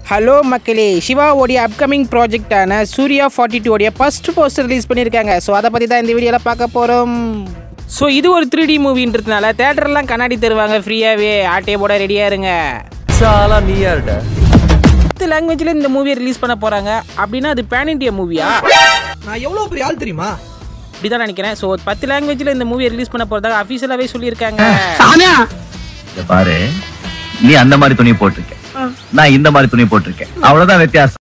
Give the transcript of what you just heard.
hello மக்களே சிவாவோடைய upcoming ப்ராஜெக்டான சூர்யா ஃபார்ட்டி டூ உடைய ஃபர்ஸ்ட் போஸ்டர் ரிலீஸ் பண்ணியிருக்காங்க ஸோ அதை பற்றி தான் இந்த வீடியோவில் பார்க்க போகிறோம் ஸோ இது ஒரு த்ரீ டி மூவின்றதுனால தேட்டர்லாம் கண்ணாடி தருவாங்க ஃப்ரீயாகவே ஆட்டே போட ரெடியாக இருங்க சாலா நீயா இருட பத்து லாங்குவேஜில் இந்த மூவியை ரிலீஸ் பண்ண போகிறாங்க அப்படின்னா அது பேன் இண்டியா மூவியா நான் எவ்வளவு பெரிய ஆள் தெரியுமா அப்படி தான் நினைக்கிறேன் ஸோ பத்து லாங்குவேஜில் இந்த மூவியை ரிலீஸ் பண்ண போகிறதாக அஃபீஷியலாகவே சொல்லியிருக்காங்க இத பாரு நீ அந்த மாதிரி துணி போட்டிருக்க நான் இந்த மாதிரி துணி போட்டிருக்கேன் அவ்வளவுதான் வித்தியாசம்